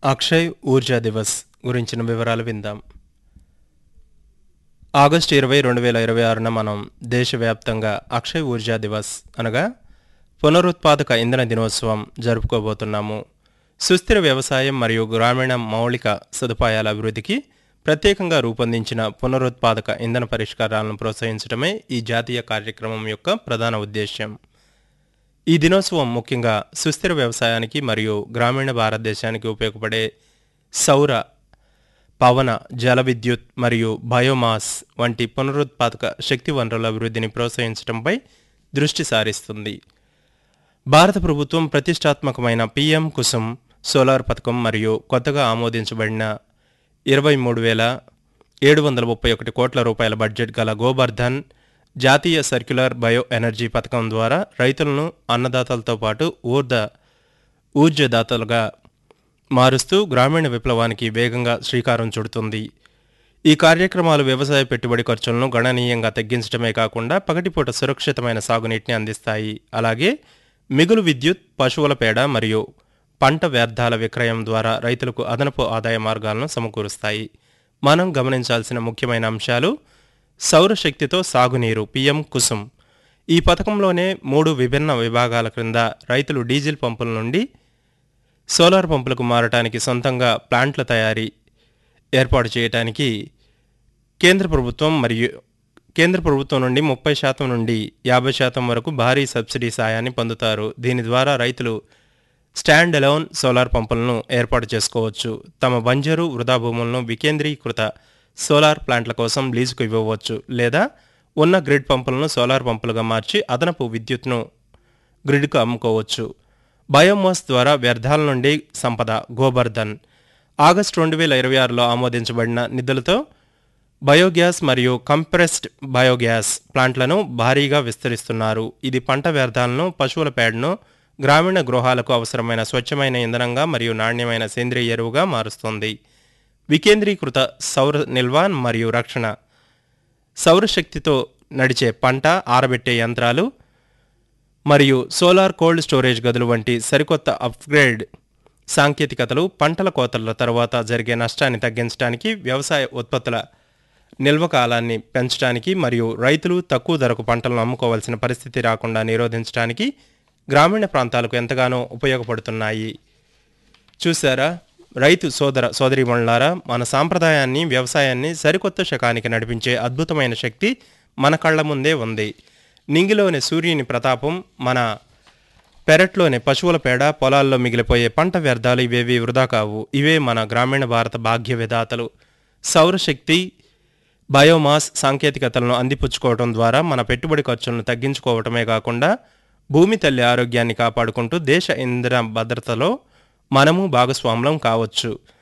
అక్షయ్ ఊర్జా దివస్ గురించిన వివరాలు విందాం ఆగస్టు ఇరవై రెండు వేల ఇరవై ఆరున మనం దేశవ్యాప్తంగా అక్షయ్ ఊర్జా దివస్ అనగా పునరుత్పాదక ఇంధన దినోత్సవం జరుపుకోబోతున్నాము సుస్థిర వ్యవసాయం మరియు గ్రామీణ మౌలిక సదుపాయాల అభివృద్ధికి ప్రత్యేకంగా రూపొందించిన పునరుత్పాదక ఇంధన పరిష్కారాలను ప్రోత్సహించడమే ఈ జాతీయ కార్యక్రమం యొక్క ప్రధాన ఉద్దేశ్యం ఈ దినోత్సవం ముఖ్యంగా సుస్థిర వ్యవసాయానికి మరియు గ్రామీణ భారతదేశానికి ఉపయోగపడే సౌర పవన జల విద్యుత్ మరియు బయోమాస్ వంటి పునరుత్పాదక శక్తి వనరుల అభివృద్ధిని ప్రోత్సహించడంపై దృష్టి సారిస్తుంది భారత ప్రభుత్వం ప్రతిష్టాత్మకమైన పిఎం కుసుమ్ సోలార్ పథకం మరియు కొత్తగా ఆమోదించబడిన ఇరవై మూడు వేల ఏడు వందల ముప్పై ఒకటి కోట్ల రూపాయల బడ్జెట్ గల గోబర్ధన్ జాతీయ సర్క్యులర్ బయో ఎనర్జీ పథకం ద్వారా రైతులను అన్నదాతలతో పాటు ఊర్ధ ఊర్జదాతలుగా మారుస్తూ గ్రామీణ విప్లవానికి వేగంగా శ్రీకారం చుడుతుంది ఈ కార్యక్రమాలు వ్యవసాయ పెట్టుబడి ఖర్చులను గణనీయంగా తగ్గించడమే కాకుండా పగటిపూట సురక్షితమైన సాగునీటిని అందిస్తాయి అలాగే మిగులు విద్యుత్ పశువుల పేడ మరియు పంట వ్యర్థాల విక్రయం ద్వారా రైతులకు అదనపు ఆదాయ మార్గాలను సమకూరుస్తాయి మనం గమనించాల్సిన ముఖ్యమైన అంశాలు సౌరశక్తితో సాగునీరు పిఎం కుసుమ్ ఈ పథకంలోనే మూడు విభిన్న విభాగాల క్రింద రైతులు డీజిల్ పంపుల నుండి సోలార్ పంపులకు మారటానికి సొంతంగా ప్లాంట్ల తయారీ ఏర్పాటు చేయడానికి కేంద్ర ప్రభుత్వం మరియు కేంద్ర ప్రభుత్వం నుండి ముప్పై శాతం నుండి యాభై శాతం వరకు భారీ సబ్సిడీ సాయాన్ని పొందుతారు దీని ద్వారా రైతులు స్టాండ్ అలోన్ సోలార్ పంపులను ఏర్పాటు చేసుకోవచ్చు తమ బంజరు వృధా భూములను వికేంద్రీకృత సోలార్ ప్లాంట్ల కోసం లీజుకు ఇవ్వవచ్చు లేదా ఉన్న గ్రిడ్ పంపులను సోలార్ పంపులుగా మార్చి అదనపు విద్యుత్ను గ్రిడ్కు అమ్ముకోవచ్చు బయోమాస్ ద్వారా వ్యర్థాల నుండి సంపద గోబర్ధన్ ఆగస్టు రెండు వేల ఇరవై ఆరులో ఆమోదించబడిన నిధులతో బయోగ్యాస్ మరియు కంప్రెస్డ్ బయోగ్యాస్ ప్లాంట్లను భారీగా విస్తరిస్తున్నారు ఇది పంట వ్యర్థాలను పశువుల పేడను గ్రామీణ గృహాలకు అవసరమైన స్వచ్ఛమైన ఇంధనంగా మరియు నాణ్యమైన సేంద్రియ ఎరువుగా మారుస్తుంది వికేంద్రీకృత సౌర నిల్వ మరియు రక్షణ సౌరశక్తితో నడిచే పంట ఆరబెట్టే యంత్రాలు మరియు సోలార్ కోల్డ్ స్టోరేజ్ గదులు వంటి సరికొత్త అప్గ్రేడ్ సాంకేతికతలు పంటల కోతల తర్వాత జరిగే నష్టాన్ని తగ్గించడానికి వ్యవసాయ ఉత్పత్తుల నిల్వ కాలాన్ని పెంచడానికి మరియు రైతులు తక్కువ ధరకు పంటలను అమ్ముకోవాల్సిన పరిస్థితి రాకుండా నిరోధించడానికి గ్రామీణ ప్రాంతాలకు ఎంతగానో ఉపయోగపడుతున్నాయి చూసారా రైతు సోదర సోదరీమణులారా మన సాంప్రదాయాన్ని వ్యవసాయాన్ని సరికొత్త శకానికి నడిపించే అద్భుతమైన శక్తి మన కళ్ళ ముందే ఉంది నింగిలోని సూర్యుని ప్రతాపం మన పెరట్లోని పశువుల పేడ పొలాల్లో మిగిలిపోయే పంట వ్యర్థాలు ఇవేవి వృధా కావు ఇవే మన గ్రామీణ భారత భాగ్య విధాతలు సౌరశక్తి బయోమాస్ సాంకేతికతలను అందిపుచ్చుకోవడం ద్వారా మన పెట్టుబడి ఖర్చులను తగ్గించుకోవటమే కాకుండా భూమి తల్లి ఆరోగ్యాన్ని కాపాడుకుంటూ దేశ ఇంధన భద్రతలో మనము భాగస్వాములం కావచ్చు